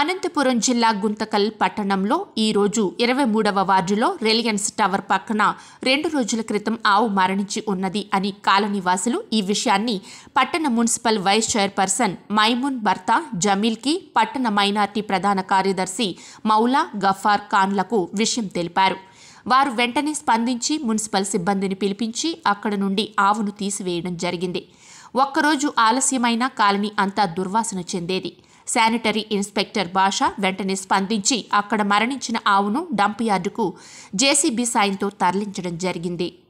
అనంతపురం జిల్లా గుంతకల్ పట్టణంలో ఈరోజు ఇరవై మూడవ వార్డులో రిలయన్స్ టవర్ పక్కన రెండు రోజుల క్రితం ఆవు మరణించి ఉన్నది అని కాలనీవాసులు ఈ విషయాన్ని పట్టణ మున్సిపల్ వైస్ చైర్పర్సన్ మైమున్ భర్త జమీల్కి పట్టణ మైనార్టీ ప్రధాన కార్యదర్శి మౌలా గఫార్ ఖాన్లకు విషయం తెలిపారు వారు వెంటనే స్పందించి మున్సిపల్ సిబ్బందిని పిలిపించి అక్కడ నుండి ఆవును తీసివేయడం జరిగింది ఒక్కరోజు ఆలస్యమైన కాలనీ అంతా దుర్వాసన చెందేది శానిటరీ ఇన్స్పెక్టర్ భాష వెంటనే స్పందించి అక్కడ మరణించిన ఆవును డంప్ యార్డుకు జేసీబీ సాయంతో తరలించడం జరిగింది